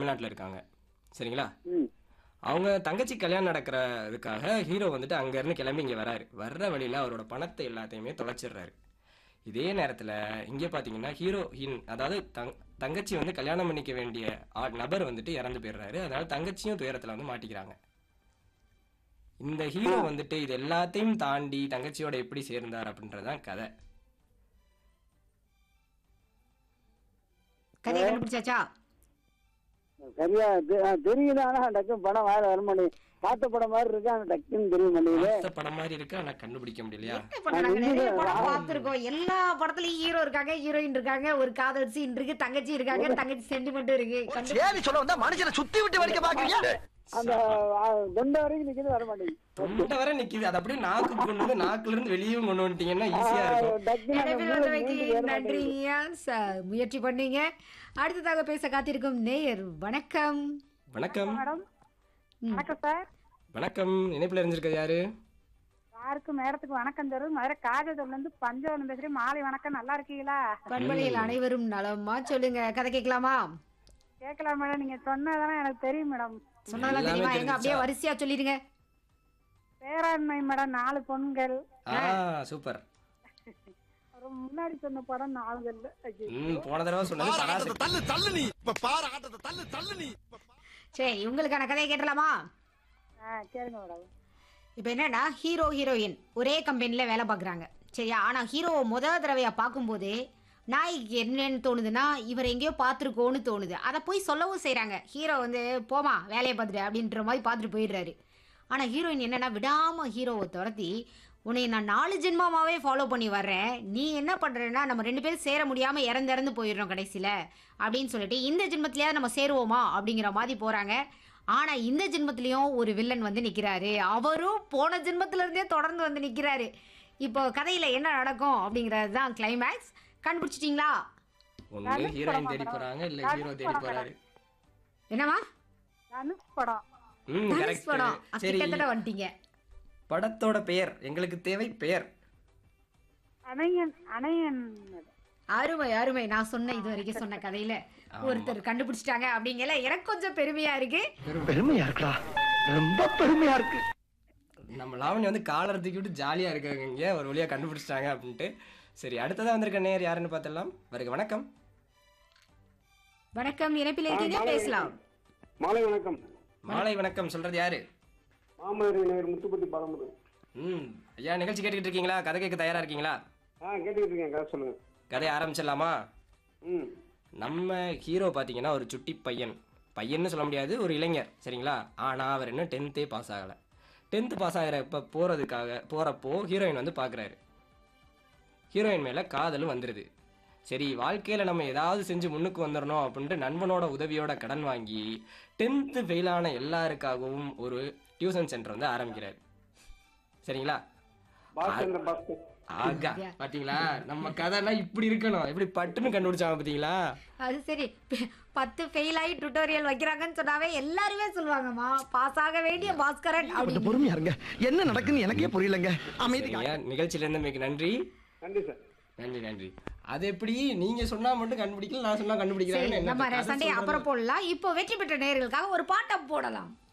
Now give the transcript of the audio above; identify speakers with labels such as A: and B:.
A: வெளிநாட்டில் இருக்காங்க சரிங்களா
B: ம்
A: அவங்க தங்கச்சி கல்யாணம் நடக்கிறதுக்காக ஹீரோ வந்துட்டு அங்கேருந்து கிளம்பி இங்கே வராரு வர்ற வழியில் அவரோட பணத்தை எல்லாத்தையுமே தொலைச்சிடுறாரு இதே நேரத்தில் இங்கே பார்த்தீங்கன்னா ஹீரோயின் அதாவது தங் தங்கச்சி வந்து கல்யாணம் பண்ணிக்க வேண்டிய ஆ- நபர் வந்துட்டு இறந்து போயிடுறாரு அதனால தங்கச்சியும் துயரத்தில் வந்து மாட்டிக்கிறாங்க இந்த ஹீரோ வந்துட்டு இது எல்லாத்தையும் தாண்டி தங்கச்சியோட எப்படி சேர்ந்தார் அப்படின்றதான் கதை
C: கதையை கண்டுபிடிச்சாச்சா
B: சரியா தெ- ஆ, தெரியுது ஆனா டக்குன்னு படம் வேற வர மாட்டேங்குது பார்த்த படம் மாதிரி இருக்கு ஆனா டக்குன்னு தெரிய மாட்டேங்குது
A: பார்த்த படம் மாதிரி இருக்கு ஆனா கண்டுபிடிக்க முடியலையா
C: என்ன பண்றாங்க நிறைய படம் பார்த்திருக்கோம் எல்லா படத்துலயும் ஹீரோ இருக்காங்க ஹீரோயின் இருக்காங்க ஒரு காதல் சீன் இருக்கு தங்கச்சி இருக்காங்க தங்கச்சி சென்டிமெண்ட் இருக்கு கண்டு-
D: சேரி சொல்ல வந்தா மனுஷனை சுத்தி விட்டு வடிக்க பாக்குறீங்க
B: அந்த ஆ, தொண்டை வரைக்கும் நிக்குது வர மாட்டேங்குது
A: தொண்டை வரை நிக்குது அது அப்படியே நாக்கு கொண்டு வந்து நாக்குல இருந்து வெளியும் கொண்டு வந்துட்டீங்கன்னா ஈஸியா இருக்கும்
B: டக்குன்னு அந்த
C: இணைப்பில்
B: மூளை
C: வந்தமைக்கு
B: மீண்டு ஏற மாட்டேங்குது.
C: நன்றிங்க ச- முயற்சி பண்ணீங்க அடுத்ததாக பேச காத்திருக்கும் நேயர் வணக்கம்
A: வணக்கம்
E: வணக்கம் சார்
A: வணக்கம் இணைப்புல இருந்திருக்கிறது யாரு
E: யாருக்கும் மேடத்துக்கு வணக்கம் தரும் மதுரை காஜதூர்ல இருந்து பஞ்சவனம் பேசுறேன் மாலை வணக்கம் நல்லா இருக்கீங்களா
C: பண்பலையில் அனைவரும் நலமா சொல்லுங்க கதை கேட்கலாமா
E: கேட்கலாம் மேடம் நீங்க சொன்னதானே எனக்கு தெரியும் மேடம்
C: சொன்னாலும்
A: எல்லாமே
C: தெரியுமா எங்க அப்படியே
A: தெரிஞ்சுச்சா?
E: வரிசையா
C: வரிசையா சொல்லிடுங்க
E: பேராண்மை மேடம் நாலு பொண்கள்
A: ஆ சூப்பர்
E: அப்புறம் முன்னாடி சொன்ன படம் நாலுகள் ஐயோ.
A: ம் போன தடவை சொன்னது சராசரி
D: தள்ளு தள்ளு நீ இப்ப பாரு ஆட்டத்தை தள்ளு தள்ளு நீ
C: சரி உங்களுக்கான கதையை கேட்டலாமா
E: ஆ கேளுங்க மேடம்
C: இப்போ என்னன்னா ஹீரோ ஹீரோயின் ஒரே கம்பெனியில் வேலை பார்க்குறாங்க சரியா ஆனால் ஹீரோவை முத தடவையாக பார்க்கும்போது நாய்க்கு என்னன்னு தோணுதுன்னா இவர் எங்கேயோ பார்த்துருக்கோன்னு தோணுது அதை போய் சொல்லவும் செய்கிறாங்க ஹீரோ வந்து போமா வேலையை பார்த்துட்டு அப்படின்ற மாதிரி பார்த்துட்டு போயிடுறாரு ஆனால் ஹீரோயின் என்னன்னா விடாமல் ஹீரோவை துரத்தி உன்னை நான் நாலு ஜென்மாவே ஃபாலோ பண்ணி வர்றேன் நீ என்ன பண்ணுறேன்னா நம்ம ரெண்டு பேரும் சேர முடியாமல் இறந்து இறந்து போயிடுறோம் கடைசியில் அப்படின்னு சொல்லிட்டு இந்த ஜென்மத்திலேயாவது நம்ம சேருவோமா அப்படிங்கிற மாதிரி போகிறாங்க ஆனால் இந்த ஜென்மத்திலையும் ஒரு வில்லன் வந்து நிற்கிறாரு அவரும் போன ஜென்மத்துல இருந்தே தொடர்ந்து வந்து நிற்கிறாரு இப்போ கதையில் என்ன நடக்கும் அப்படிங்கிறது தான் கிளைமேக்ஸ் கண்டுபிடிச்சிட்டிங்களா
A: ஒண்ணு ஹீரோயின் தேடி போறாங்க இல்ல ஹீரோ தேடி போறாரு
C: என்னம்மா
E: தனுஷ் படம்
A: ம்
C: தனுஷ்
A: கரெக்ட்
C: படம்
A: சரி
C: கிட்டத்தட்ட வந்துட்டீங்க
A: படத்தோட பெயர் எங்களுக்கு தேவை பெயர்
E: அணையன் அணையன் மேடம்.
C: அருமை அருமை நான் சொன்ன இது வரைக்கும் சொன்ன கதையில ஒருத்தர் கண்டுபிடிச்சிட்டாங்க அப்படிங்கல எனக்கு கொஞ்சம் பெருமையா இருக்கு
D: பெருமையா இருக்குடா ரொம்ப பெருமையா இருக்கு
A: நம்ம லாவணி வந்து காலர் தூக்கி விட்டு ஜாலியா இருக்காங்க இங்க ஒரு வழியா கண்டுபிடிச்சிட்டாங்க அப்படின்ட்டு சரி அடுத்ததா வந்திருக்க நேயர் யாருன்னு பார்த்தலாம் வருக வணக்கம்
C: வணக்கம் இணைப்பில் இருக்கீங்க பேசலாம்
B: மாலை வணக்கம்
A: மாலை வணக்கம் சொல்றது யாரு
B: மாமதுரை நேர் முத்துப்பட்டி பாலமுரு
A: ம் ஐயா நிகழ்ச்சி கேட்டுக்கிட்டு இருக்கீங்களா கதை கேட்க தயாரா இருக்கீங்களா
B: ஆ கேட்டுக்கிட்டு இருக்கேன் கதை சொல்லுங்க
A: கதையை ஆரம்பிச்சிடலாமா
B: ம்
A: நம்ம ஹீரோ பார்த்தீங்கன்னா ஒரு சுட்டி பையன் பையன்னு சொல்ல முடியாது ஒரு இளைஞர் சரிங்களா ஆனால் அவர் இன்னும் டென்த்தே பாஸ் ஆகலை டென்த்து பாஸ் ஆகிறப்ப போகிறதுக்காக போகிறப்போ ஹீரோயின் வந்து பார்க்குறாரு ஹீரோயின் மேலே காதலும் வந்துடுது சரி வாழ்க்கையில் நம்ம ஏதாவது செஞ்சு முன்னுக்கு வந்துடணும் அப்படின்ட்டு நண்பனோட உதவியோட கடன் வாங்கி டென்த்து ஃபெயிலான எல்லாருக்காகவும் ஒரு டியூஷன் சென்டர் வந்து ஆரம்பிக்கிறார் சரிங்களா
B: பாஸ்கர் பாஸ்கர்
A: ஆகா பாத்தீங்களா நம்ம கதைனா இப்படி இருக்கணும் எப்படி பட்டுன்னு கண்டுபிடிச்சாங்க பாத்தீங்களா
C: அது சரி ப- பத்து ஃபெயில் ஆகி டுட்டோரியல் வைக்கிறாங்கன்னு சொன்னாவே எல்லாருமே சொல்லுவாங்கம்மா பாஸ் ஆக வேண்டிய பாஸ்கரன் அப்படின்னு
D: பொறுமையா இருங்க என்ன நடக்குன்னு எனக்கே புரியலங்க அமைதி
A: சரிங்க நிகழ்ச்சியில இருந்து மிக நன்றி
B: நன்றி சார்
A: நன்றி நன்றி அது எப்படி நீங்க சொன்னா மட்டும் கண்டுபிடிக்கல நான் சொன்னா
C: சரி
A: கண்டுபிடிக்கிறேன்
C: நம்ம சண்டே அப்புறம் போடலாம் இப்போ வெற்றி பெற்ற நேயர்களுக்காக ஒரு பாட்டம் போடலாம்